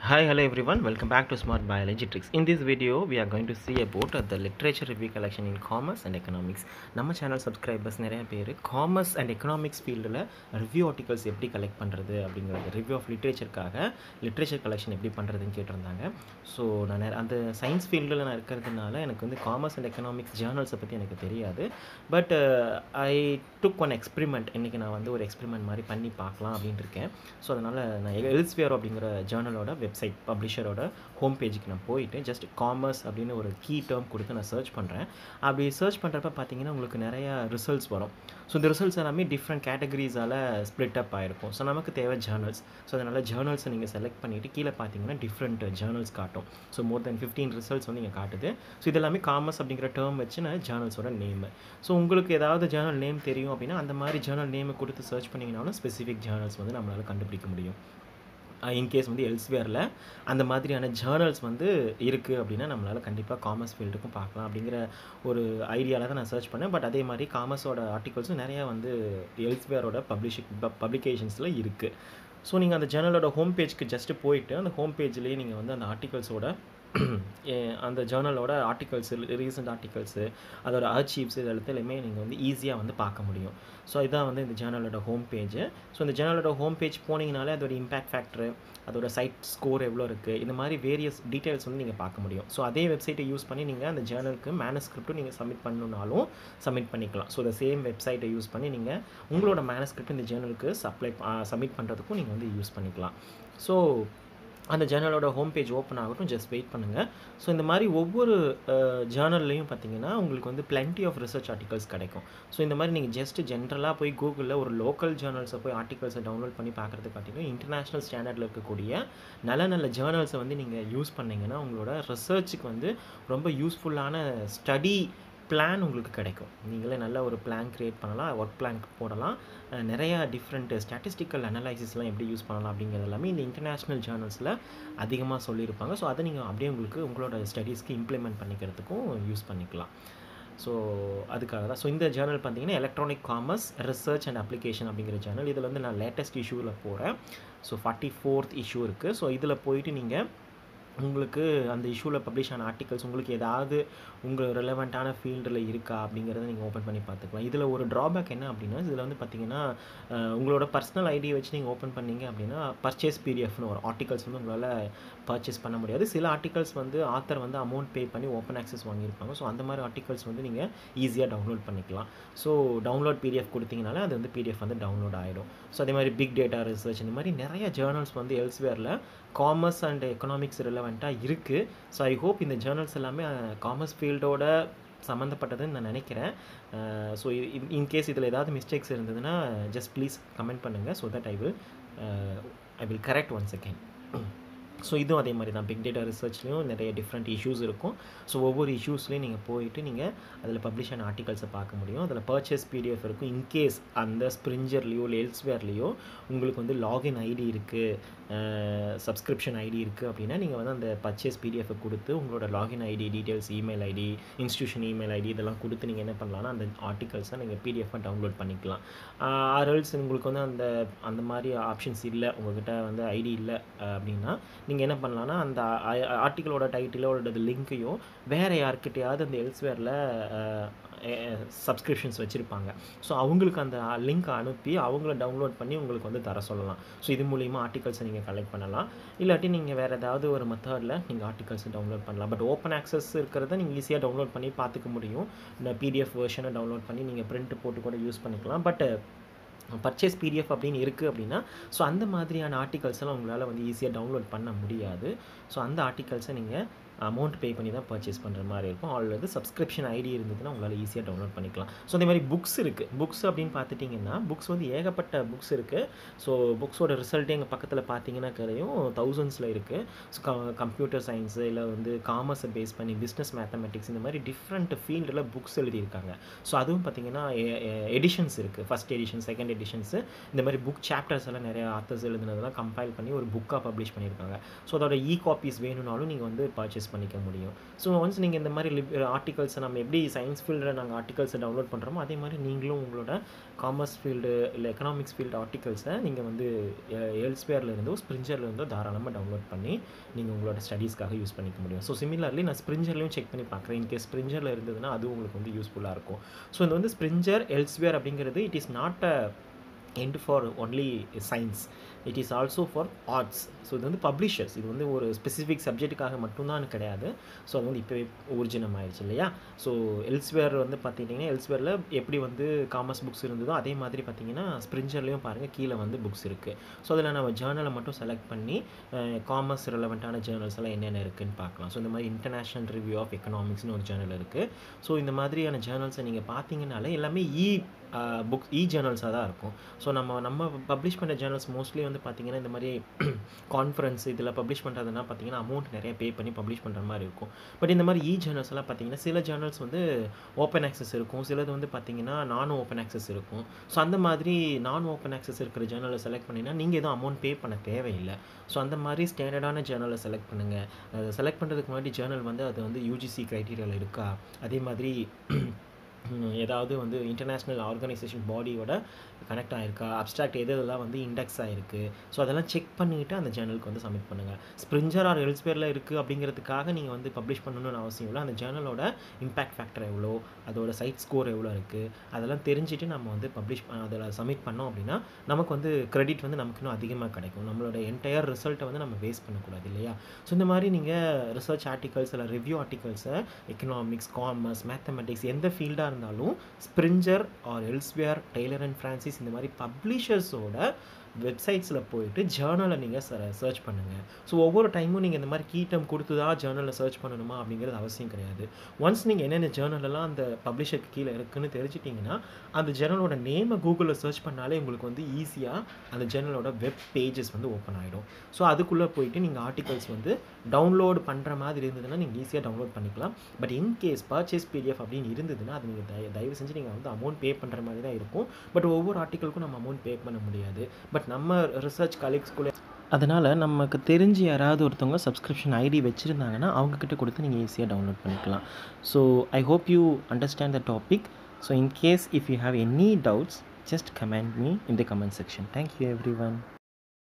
Hi, hello everyone. Welcome back to Smart Biology Tricks. In this video, we are going to see about uh, the literature review collection in commerce and economics. நம்ம channel subscribers நிறைய பேர் commerce and economics ஃபீல்டில் review articles எப்படி collect பண்ணுறது அப்படிங்கிறது review of லிட்ரேச்சருக்காக literature collection எப்படி பண்ணுறதுன்னு கேட்டிருந்தாங்க ஸோ நான் நிறைய- அந்த சயின்ஸ் ஃபீல்டில் நான் இருக்கிறதுனால எனக்கு வந்து காமர்ஸ் அண்ட் எக்கனாமிக்ஸ் ஜேர்னல்ஸை பற்றி எனக்கு தெரியாது but I took one experiment இன்றைக்கி நான் வந்து ஒரு எக்ஸ்பெரிமெண்ட் மாதிரி பண்ணி பார்க்கலாம் அப்படின்ட்டு இருக்கேன் ஸோ அதனால் நான் எல்ஸ்வியர் அப்படிங்கிற ஜேர்னலோட வெப்சைட் பப்ளிஷரோட ஹோம் பேஜுக்கு நான் போயிட்டு ஜஸ்ட் காமர்ஸ் அப்படின்னு ஒரு கீ டேர்ம் கொடுத்து நான் சர்ச் பண்ணுறேன் அப்படி சர்ச் பண்ணுறப்ப பார்த்தீங்கன்னா உங்களுக்கு நிறையா ரிசல்ட்ஸ் வரும் ஸோ இந்த ரிசல்ட்ஸ் எல்லாமே டிஃப்ரெண்ட் கேட்டகரிஸால் ஸ்ப்ளிட் அப் ஆகிருக்கும் ஸோ நமக்கு தேவை ஜேர்னல்ஸ் ஸோ அதனால் ஜேர்னல்ஸை நீங்கள் செலக்ட் பண்ணிவிட்டு கீழே பார்த்தீங்கன்னா டிஃப்ரெண்ட் ஜேர்னல்ஸ் காட்டும் so more then fifteen results வந்து இங்கே காட்டுது ஸோ இது எல்லாமே காமர்ஸ் அப்படிங்கிற டேர்ம் வச்சு நான் ஜேர்னல்ஸோட நேமு ஸோ உங்களுக்கு ஏதாவது ஜேர்னல் நேம் தெரியும் அப்படின்னா அந்த மாதிரி ஜேர்னல் நேமை கொடுத்து சர்ச் பண்ணிங்கனாலும் ஸ்பெசிஃபிக் ஜேர்னல்ஸ் வந்து நம்மளால் கண்டுபிடிக்க முடியும் இன்கேஸ் வந்து எல்ஸ்வேரில் அந்த மாதிரியான ஜேர்னல்ஸ் வந்து இருக்குது அப்படின்னா நம்மளால் கண்டிப்பாக காமர்ஸ் ஃபீல்டுக்கும் பார்க்கலாம் அப்படிங்கிற ஒரு ஐடியாவில் தான் நான் சர்ச் பண்ணேன் பட் அதே மாதிரி காமர்ஸோட ஆர்டிகல்ஸும் நிறையா வந்து எல்ஸ்வேரோட பப்ளிஷிங் பப்ளிகேஷன்ஸில் இருக்குது ஸோ நீங்கள் அந்த ஜேர்னலோட ஹோம் பேஜ்க்கு ஜஸ்ட்டு போயிட்டு அந்த ஹோம் பேஜ்லேயே நீங்கள் வந்து அந்த ஆர்டிகல்ஸோட அந்த ஜேர்னலோட ஆர்டிகல்ஸு ரீசெண்ட் ஆர்டிகல்ஸு அதோட அச்சீவ்ஸ் இது எல்லாத்தையுமே நீங்கள் வந்து ஈஸியாக வந்து பார்க்க முடியும் ஸோ இதான் வந்து இந்த ஜேர்னலோட ஹோம் பேஜ் ஸோ இந்த ஜேர்னலோட ஹோம் பேஜ் போனீங்கனாலே அதோட இம்பேக்ட் ஃபேக்டரு அதோட சைட் ஸ்கோர் எவ்வளோ இருக்குது இந்த மாதிரி வேரியஸ் டீட்டெயில்ஸ் வந்து நீங்கள் பார்க்க முடியும் ஸோ அதே வெப்சைட்டை யூஸ் பண்ணி நீங்கள் அந்த ஜேர்னலுக்கு மேனஸ்கிரிப்ட்டும் நீங்கள் சப்மிட் பண்ணணுனாலும் சப்மிட் பண்ணிக்கலாம் ஸோ இந்த சேம் வெப்சைட்டை யூஸ் பண்ணி நீங்கள் உங்களோட மேனஸ்கிரிப்ட் இந்த ஜேர்னலுக்கு சப்ளை சப்மிட் பண்ணுறதுக்கும் நீங்கள் வந்து யூஸ் பண்ணிக்கலாம் ஸோ அந்த ஜேர்னலோட ஹோம் பேஜ் ஓப்பன் ஆகட்டும் ஜஸ்ட் வெயிட் பண்ணுங்கள் ஸோ இந்த மாதிரி ஒவ்வொரு ஜேர்னல்லையும் பார்த்தீங்கன்னா உங்களுக்கு வந்து plenty ஆஃப் ரிசர்ச் ஆர்டிகல்ஸ் கிடைக்கும் ஸோ இந்த மாதிரி நீங்கள் ஜஸ்ட் ஜென்ரலாக போய் கூகுளில் ஒரு லோக்கல் ஜேர்னல்ஸை போய் ஆர்டிகல்ஸை டவுன்லோட் பண்ணி பார்க்குறது காட்டிலும் இன்டர்நேஷ்னல் ஸ்டாண்டர்டில் இருக்கக்கூடிய நல்ல நல்ல ஜேர்னல்ஸை வந்து நீங்கள் யூஸ் பண்ணீங்கன்னா உங்களோட ரிசர்ச்சுக்கு வந்து ரொம்ப யூஸ்ஃபுல்லான ஸ்டடி பிளான் உங்களுக்கு கிடைக்கும் நீங்களே நல்ல ஒரு பிளான் க்ரியேட் பண்ணலாம் ஒர்க் பிளான் போடலாம் அஹ் நிறையா டிஃப்ரெண்ட் ஸ்டாட்டிஸ்டிக்கல் அனலைசிஸ்லாம் எப்படி யூஸ் பண்ணலாம் அப்படிங்கிறது எல்லாமே இந்த இன்டர்நேஷ்னல் ஜேர்னல்ஸில் அதிகமாக சொல்லியிருப்பாங்க ஸோ அதை நீங்கள் அப்படியே உங்களுக்கு உங்களோட ஸ்டடீஸ்க்கு இம்ப்ளிமெண்ட் பண்ணிக்கிறதுக்கும் யூஸ் பண்ணிக்கலாம் ஸோ அதுக்காக தான் ஸோ இந்த ஜேர்னல் பார்த்தீங்கன்னா electronic commerce research and application அப்படிங்கிற ஜேர்னல் இதில் வந்து நான் லேட்டஸ்ட் இஷ்யூவில் போகிறேன் ஸோ ஃபார்ட்டி ஃபோர்த் இஷ்யூ இருக்குது ஸோ இதில் போயிட்டு நீங்கள் உங்களுக்கு அந்த இஷ்யூவில் பப்ளிஷ் ஆன ஆர்டிகல்ஸ் உங்களுக்கு ஏதாவது உங்கள் ரெலவெண்ட்டான ஃபீல்டில் இருக்கா அப்படிங்கிறத நீங்கள் ஓப்பன் பண்ணி பார்த்துக்கலாம் இதில் ஒரு ட்ராபேக் என்ன அப்படின்னா இதில் வந்து பார்த்தீங்கன்னா அஹ், உங்களோட பர்சனல் ஐடியை வச்சு நீங்கள் ஓப்பன் பண்ணீங்க அப்படின்னா பர்ச்சேஸ் பிடிஎஃப்னு ஒரு ஆர்டிகல்ஸ் வந்து உங்களால் பர்ச்சேஸ் பண்ண முடியாது சில ஆர்டிகல்ஸ் வந்து ஆத்தர் வந்து அமௌண்ட் பே பண்ணி ஓப்பன் ஆக்சஸ் வாங்கியிருப்பாங்க ஸோ அந்த மாதிரி ஆர்டிகல்ஸ் வந்து நீங்கள் ஈஸியாக டவுன்லோட் பண்ணிக்கலாம் ஸோ டவுன்லோட் பிடிஎஃப் கொடுத்தீங்கனாலே அது வந்து பிடிஎஃப் வந்து டவுன்லோட் ஆகிடும் ஸோ அதே மாதிரி பிக் டேட்டா ரிசர்ச் இந்த மாதிரி நிறைய ஜேர்னல்ஸ் வந்து எல்ஸ்வேரில் காமர்ஸ் அண்ட் எக்கனாமிக்ஸ் ரிலவெண்ட்டாக இருக்குது ஸோ ஐ ஹோப் இந்த ஜேர்னல்ஸ் எல்லாமே காமர்ஸ் ஃபீல்டோட சம்மந்தப்பட்டதுன்னு நான் நினைக்கிறேன் ஸோ இன்கேஸ் இதில் ஏதாவது மிஸ்டேக்ஸ் இருந்ததுன்னா ஜஸ்ட் ப்ளீஸ் கமெண்ட் பண்ணுங்கள் so that I will I will correct one second so இதுவும் அதே மாதிரி தான் பிக் டேட்டா ரிசர்ச்லேயும் நிறைய டிஃப்ரெண்ட் இஷ்யூஸ் இருக்கும் ஸோ ஒவ்வொரு இஷ்யூஸ்லேயும் நீங்கள் போயிட்டு நீங்கள் அதில் பப்ளிஷ் ஆன ஆர்டிகல்ஸை பார்க்க முடியும் அதில் பர்ச்சேஸ் பிடிஎஃப் இருக்கும் இன்கேஸ் அந்த ஸ்ப்ரிஞ்சர்லேயோ இல்லை எல்ஸ்வேர்லேயோ உங்களுக்கு வந்து லாகின் ஐடி இருக்குது சப்ஸ்கிரிப்ஷன் ஐடி இருக்குது அப்படின்னா நீங்கள் வந்து அந்த பர்ச்சேஸ் பிடிஎஃபை கொடுத்து உங்களோட login ID details email ID institution email ID இதெல்லாம் கொடுத்து நீங்கள் என்ன பண்ணலாம்னா அந்த ஆர்டிகல்ஸை நீங்கள் பிடிஎஃபாக டவுன்லோட் பண்ணிக்கலாம் ஆர்எல்ஸ் உங்களுக்கு வந்து அந்த அந்த மாதிரி ஆப்ஷன்ஸ் இல்லை உங்கள்கிட்ட வந்து ஐடி இல்லை அஹ், அப்படின்னா நீங்கள் என்ன பண்ணலாம்னா அந்த ஆர்டிக்கலோட டைட்டிலோட லிங்க்கையோ வேறு யார்கிட்டயாவது அந்த எல்ஸ்வேரில் சப்ஸ்கிரிப்ஷன்ஸ் வச்சுருப்பாங்க ஸோ அவங்களுக்கு அந்த லிங்க் அனுப்பி அவங்கள டவுன்லோட் பண்ணி உங்களுக்கு வந்து தர சொல்லலாம் ஸோ இது மூலிமா ஆர்டிகல்ஸை நீங்கள் கலெக்ட் பண்ணலாம் இல்லாட்டி நீங்கள் வேறு ஏதாவது ஒரு மெத்தடில் நீங்கள் ஆர்டிகல்ஸை டவுன்லோட் பண்ணலாம் பட் ஓப்பன் ஆக்சஸ் இருக்கிறத நீங்கள் ஈஸியாக டவுன்லோட் பண்ணி பார்த்துக்க முடியும் இந்த பிடிஎஃப் வெர்ஷனை டவுன்லோட் பண்ணி நீங்கள் பிரிண்ட் போட்டு கூட யூஸ் பண்ணிக்கலாம் பட் பர்ச்சேஸ் பிடிஎஃப் அப்படின்னு இருக்குது அப்படின்னா ஸோ அந்த மாதிரியான ஆர்டிகல்ஸ் எல்லாம் உங்களால் வந்து ஈஸியாக டவுன்லோட் பண்ண முடியாது ஸோ அந்த ஆர்டிகல்ஸை நீங்கள் அமௌண்ட் பே பண்ணி தான் பர்ச்சேஸ் பண்ணுற மாதிரி இருக்கும் அல்லது சப்ஸ்கிரிப்ஷன் ஐடி இருந்ததுன்னா உங்களால் ஈஸியாக டவுன்லோட் பண்ணிக்கலாம் ஸோ அதே மாதிரி புக்ஸ் இருக்குது புக்ஸ் அப்படின்னு பார்த்துட்டிங்கன்னா புக்ஸ் வந்து ஏகப்பட்ட புக்ஸ் இருக்குது ஸோ புக்ஸோட ரிசல்ட்டே எங்கள் பக்கத்தில் பார்த்தீங்கன்னா கிடையும் தௌசண்ட்ஸில் இருக்குது ஸோ கம்ப்யூட்டர் சயின்ஸு இல்லை வந்து காமர்ஸை பேஸ் பண்ணி பிஸ்னஸ் மேத்தமெட்டிக்ஸ் இந்த மாதிரி டிஃப்ரெண்ட் ஃபீல்டில் புக்ஸ் எழுதியிருக்காங்க ஸோ அதுவும் பார்த்தீங்கன்னா எடிஷன்ஸ் இருக்குது ஃபஸ்ட் எடிஷன் செகண்ட் எடிஷன்ஸு இந்த மாதிரி புக் சாப்டர்ஸ் எல்லாம் நிறைய ஆத்தர்ஸ் எழுதுனதெல்லாம் கம்பைல் பண்ணி ஒரு புக்காக பப்ளிஷ் பண்ணியிருக்காங்க ஸோ அதோட இ காப்பீஸ் வேணும்னாலும் நீங்கள் வந்து பர்ச்சேஸ் யூஸ் பண்ணிக்க முடியும் ஸோ ஒன்ஸ் நீங்கள் இந்த மாதிரி லிப் ஆர்டிகல்ஸை நம்ம எப்படி சயின்ஸ் ஃபீல்டில் நாங்கள் ஆர்டிகல்ஸை டவுன்லோட் பண்ணுறோமோ அதே மாதிரி நீங்களும் உங்களோட காமர்ஸ் ஃபீல்டு இல்லை எக்கனாமிக்ஸ் ஃபீல்டு ஆர்டிகல்ஸை நீங்கள் வந்து எல்ஸ்வேரில் இருந்தோ ஸ்ப்ரிஞ்சரில் இருந்தோ தாராளமாக டவுன்லோட் பண்ணி நீங்கள் உங்களோட ஸ்டடீஸ்க்காக யூஸ் பண்ணிக்க முடியும் ஸோ சிமிலர்லி நான் ஸ்ப்ரிஞ்சர்லையும் செக் பண்ணி பார்க்குறேன் இன்கேஸ் ஸ்ப்ரிஞ்சரில் இருந்ததுன்னா அது உங்களுக்கு வந்து யூஸ்ஃபுல்லாக இருக்கும் ஸோ இது வந்து ஸ்ப்ரிஞ்சர் எல்ஸ்வேர் அப்படிங்கிறது it is not a end for only science it is also for arts so இது வந்து பப்ளிஷர்ஸ் இது வந்து ஒரு ஸ்பெசிஃபிக் சப்ஜெக்ட்டுக்காக மட்டும்தான் கிடையாது ஸோ அது வந்து இப்போவே ஊர்ஜினம் ஆயிடுச்சு இல்லையா ஸோ எல்ஸ்வேர் வந்து பார்த்தீங்கன்னா எல்ஸ்வேரில் எப்படி வந்து காமர்ஸ் புக்ஸ் இருந்ததோ அதே மாதிரி பார்த்தீங்கன்னா ஸ்ப்ரிஞ்சர்லேயும் பாருங்கள் கீழே வந்து புக்ஸ் இருக்குது ஸோ அதில் நம்ம ஜேர்னலை மட்டும் செலக்ட் பண்ணி காமர்ஸ் ரிலவெண்ட்டான ஜேர்னல்ஸ் எல்லாம் என்னென்ன இருக்குன்னு பார்க்கலாம் ஸோ இந்த மாதிரி இன்டர்நேஷ்னல் ரிவ்யூ ஆஃப் எக்கனாமிக்ஸ்னு ஒரு ஜேர்னல் இருக்குது ஸோ இந்த மாதிரியான ஜேர்னல்ஸை நீங்கள் பார்த்தீங்கனாலே எல்லாமே இ புக்ஸ் இ ஜேர்னல்ஸாக தான் இருக்கும் ஸோ நம்ம நம்ம பப்ளிஷ் பண்ணுற ஜேர்னல்ஸ் மோஸ்ட்லி வந்து பார்த்திங்கன்னா இந்த மாதிரி கான்ஃபரன்ஸ் இதில் பப்ளிஷ் பண்ணுறதுனா பார்த்தீங்கன்னா அமௌண்ட் நிறைய பே பண்ணி பப்ளிஷ் பண்ணுற மாதிரி இருக்கும் பட் இந்த மாதிரி இ ஜேர்னல்ஸ் எல்லாம் பார்த்தீங்கன்னா சில ஜேர்னல்ஸ் வந்து ஓப்பன் ஆக்சஸ் இருக்கும் சிலது வந்து பார்த்தீங்கன்னா நான் ஓப்பன் ஆக்சஸ் இருக்கும் ஸோ அந்த மாதிரி நான் ஓப்பன் ஆக்சஸ் இருக்கிற ஜேர்னலை செலக்ட் பண்ணிங்கன்னா நீங்கள் எதுவும் அமௌண்ட் பே பண்ண தேவையில்லை ஸோ அந்த மாதிரி ஸ்டாண்டர்டான ஜேர்னலை செலக்ட் பண்ணுங்கள் அதை செலக்ட் பண்ணுறதுக்கு முன்னாடி ஜேர்னல் வந்து அது வந்து யூஜிசி க்ரைட்டீரியாவில் இருக்கா அதே மாதிரி ஏதாவது வந்து இன்டர்நேஷ்னல் ஆர்கனைசேஷன் பாடியோட கனெக்ட் ஆகிருக்கா அப்ட்ராக்ட் எது இதெல்லாம் வந்து இண்டெக்ஸ் ஆகிருக்கு ஸோ அதெல்லாம் செக் பண்ணிவிட்டு அந்த ஜேர்னலுக்கு வந்து சப்மிட் பண்ணுங்கள் ஸ்ப்ரிஞ்சர் ஆர் எல்ஸ்பேரில் இருக்குது அப்படிங்கிறதுக்காக நீங்கள் வந்து பப்ளிஷ் பண்ணணும்னு அவசியம் இல்லை அந்த ஜேர்னலோட இம்பேக்ட் ஃபேக்டர் எவ்வளோ அதோட சைட் ஸ்கோர் எவ்வளோ இருக்குது அதெல்லாம் தெரிஞ்சுட்டு நம்ம வந்து பப்ளிஷ் அதில் சப்மிட் பண்ணோம் அப்படின்னா நமக்கு வந்து கிரெடிட் வந்து நமக்கு இன்னும் அதிகமாக கிடைக்கும் நம்மளோட என்டையர் ரிசல்ட்டை வந்து நம்ம வேஸ்ட் பண்ணக்கூடாது இல்லையா ஸோ இந்த மாதிரி நீங்கள் ரிசர்ச் ஆர்டிகல்ஸ் இல்லை ரிவ்யூ ஆர்டிகல்ஸை எக்கனாமிக்ஸ் காமர்ஸ் மேத்தமெட்டிக்ஸ் எந்த ஃபீல்டாக இருந்தாலும் Springer or Elsevier Taylor and Francis இந்த மாதிரி பப்ளிஷர்ஸோட வெப்சைட்ஸில் போயிட்டு ஜேர்னலை நீங்கள் சர்ச் பண்ணுங்கள் ஸோ ஒவ்வொரு டைமும் நீங்கள் இந்த மாதிரி கீட்டம் கொடுத்து தான் ஜேர்னலில் சர்ச் பண்ணணுமா அப்படிங்கிறது அவசியம் கிடையாது ஒன்ஸ் நீங்கள் என்னென்ன ஜேர்னலெல்லாம் அந்த பப்ளிஷருக்கு கீழே இருக்குன்னு தெரிஞ்சிட்டிங்கன்னா அந்த ஜேர்னலோட நேமை கூகுளில் சர்ச் பண்ணாலே உங்களுக்கு வந்து ஈஸியாக அந்த ஜேர்னலோட வெப் பேஜஸ் வந்து ஓப்பன் ஆகிடும் ஸோ அதுக்குள்ளே போயிட்டு நீங்கள் ஆர்டிகல்ஸ் வந்து டவுன்லோட் பண்ணுற மாதிரி இருந்ததுன்னா நீங்கள் ஈஸியாக டவுன்லோட் பண்ணிக்கலாம் பட் இன்கேஸ் பர்ச்சேஸ் பிடிஎஃப் அப்படின்னு இருந்ததுன்னா அது நீங்கள் தய தயவு செஞ்சு நீங்கள் வந்து அமௌண்ட் பே பண்ணுற மாதிரி தான் இருக்கும் பட் ஒவ்வொரு ஆர்டிக்கலுக்கும் நம்ம அமௌண்ட் பே பண்ண முடியாது பட் நம்ம ரிசர்ச் கலீக்ஸ்குள்ளே அதனால் நமக்கு தெரிஞ்சு யாராவது ஒருத்தவங்க சப்ஸ்கிரிப்ஷன் ஐடி வச்சுருந்தாங்கன்னா அவங்கக்கிட்ட கொடுத்து நீங்கள் ஈஸியாக டவுன்லோட் பண்ணிக்கலாம் so I hope you understand the topic so in case if you have any doubts just comment me in the comment section thank you every one